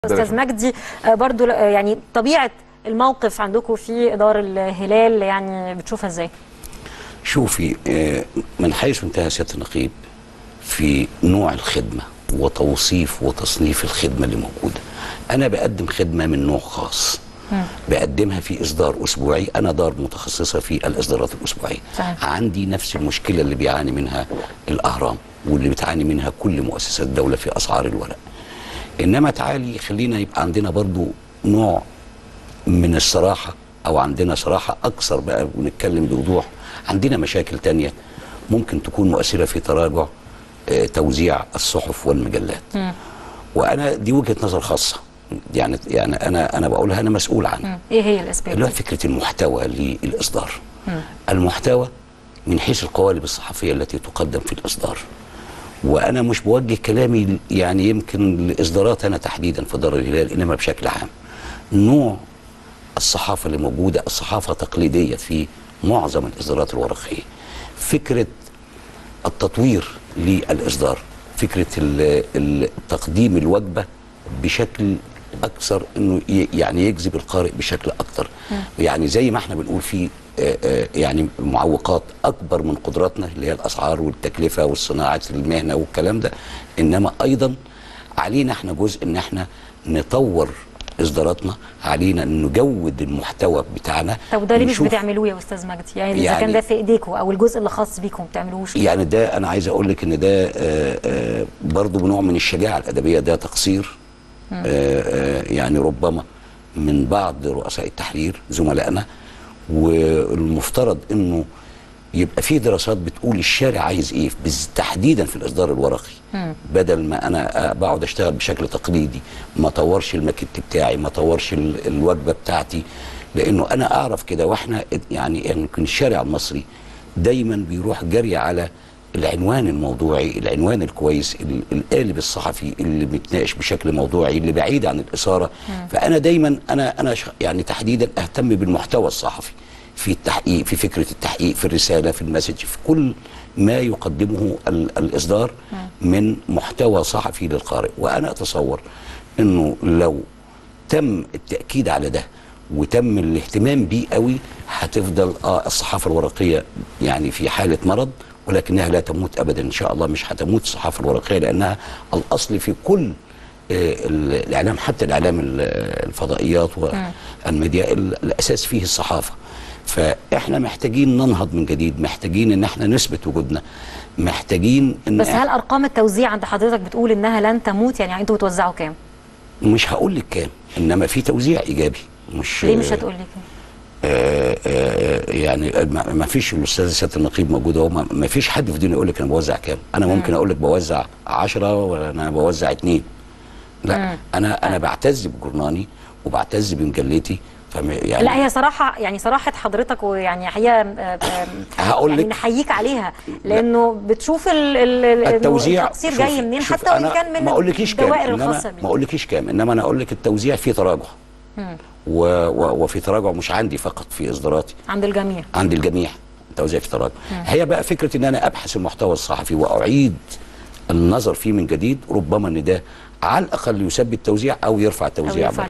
استاذ مجدي آه، برضو آه، يعني طبيعه الموقف عندكم في اداره الهلال يعني بتشوفها ازاي؟ شوفي آه، من حيث انتهى سياده النقيب في نوع الخدمه وتوصيف وتصنيف الخدمه اللي موجوده انا بقدم خدمه من نوع خاص بقدمها في اصدار اسبوعي انا دار متخصصه في الاصدارات الاسبوعيه صحيح. عندي نفس المشكله اللي بيعاني منها الاهرام واللي بتعاني منها كل مؤسسات الدوله في اسعار الورق انما تعالي خلينا يبقى عندنا برضو نوع من الصراحه او عندنا صراحه اكثر بقى ونتكلم بوضوح عندنا مشاكل تانية ممكن تكون مؤثره في تراجع آه، توزيع الصحف والمجلات وانا دي وجهه نظر خاصه يعني يعني انا انا بقولها انا مسؤول عنها ايه هي الاسباب؟ اللي هو فكره المحتوى للاصدار المحتوى من حيث القوالب الصحفيه التي تقدم في الاصدار وانا مش بوجه كلامي يعني يمكن لاصدارات انا تحديدا في دار الهلال انما بشكل عام نوع الصحافه اللي موجوده الصحافه تقليديه في معظم الاصدارات الورقيه فكره التطوير للاصدار فكره ال- ال- تقديم الوجبه بشكل اكثر انه ي- يعني يجذب القارئ بشكل اكثر يعني زي ما احنا بنقول في آه، آه، يعني معوقات اكبر من قدراتنا اللي هي الاسعار والتكلفه والصناعه المهنه والكلام ده انما ايضا علينا احنا جزء ان احنا نطور اصداراتنا علينا ان نجود المحتوى بتاعنا طب وده ليه مش نشوف- بتعملوه يا استاذ مجدي؟ يعني اذا يعني- كان ده في ايديكم او الجزء اللي خاص بيكم ما بتعملوش ليه؟ يعني ده انا عايز اقول لك ان ده آه، آه، برضو بنوع من الشجاعه الادبيه ده تقصير آه، آه، يعني ربما من بعض رؤساء التحرير زملائنا والمفترض انه يبقى في دراسات بتقول الشارع عايز ايه بز- تحديدا في الاصدار الورقي بدل ما انا آه، بقعد اشتغل بشكل تقليدي ما اطورش الماكيت بتاعي ما اطورش ال- الوجبه بتاعتي لانه انا اعرف كده واحنا يعني يمكن الشارع المصري دايما بيروح جري على العنوان الموضوعي العنوان الكويس ال- القالب الصحفي اللي بيتناقش بشكل موضوعي اللي بعيد عن الاثاره فانا دايما انا انا ش- يعني تحديدا اهتم بالمحتوى الصحفي في التحقيق في فكره التحقيق في الرساله في المسج في كل ما يقدمه ال- الاصدار من محتوى صحفي للقارئ وانا اتصور انه لو تم التاكيد على ده وتم الاهتمام بيه قوي هتفضل اه الصحافه الورقيه يعني في حاله مرض ولكنها لا تموت ابدا ان شاء الله مش هتموت الصحافه الورقيه لانها الاصل في كل آه، ال- الاعلام حتى الاعلام ال- الفضائيات والميديا ال- الاساس فيه الصحافه فاحنا محتاجين ننهض من جديد محتاجين ان احنا نثبت وجودنا محتاجين ان بس إح- هل ارقام التوزيع عند حضرتك بتقول انها لن تموت يعني انتوا بتوزعوا كام؟ مش هقول لك كام انما في توزيع ايجابي مش ليه مش هتقول لي كام؟ آه، آه، يعني ما ما فيش الاستاذ سياده النقيب موجود اهو ما ما فيش حد في الدنيا يقول لك انا بوزع كام انا ممكن اقول لك بوزع 10 ولا انا بوزع 2 لا انا انا بعتز بجرناني وبعتز بمجلتي فم يعني لا هي صراحه يعني صراحه حضرتك ويعني حقيقه آه، آه، هقول يعني لك- نحييك عليها لانه بتشوف ال ال ال- إنه التوزيع التقصير شوف- جاي منين شوف حتى وان أنا كان من ما اقولكيش كام الدوائر إنما الخاصه ما بيه اقولكيش كام انما انا اقول لك التوزيع فيه تراجع و و وفي تراجع مش عندي فقط في اصداراتي عند الجميع عند الجميع توزيع في تراجع هي بقى فكره ان انا ابحث المحتوى الصحفي واعيد النظر فيه من جديد ربما ان ده على الاقل يثبت التوزيع او يرفع التوزيع يرفع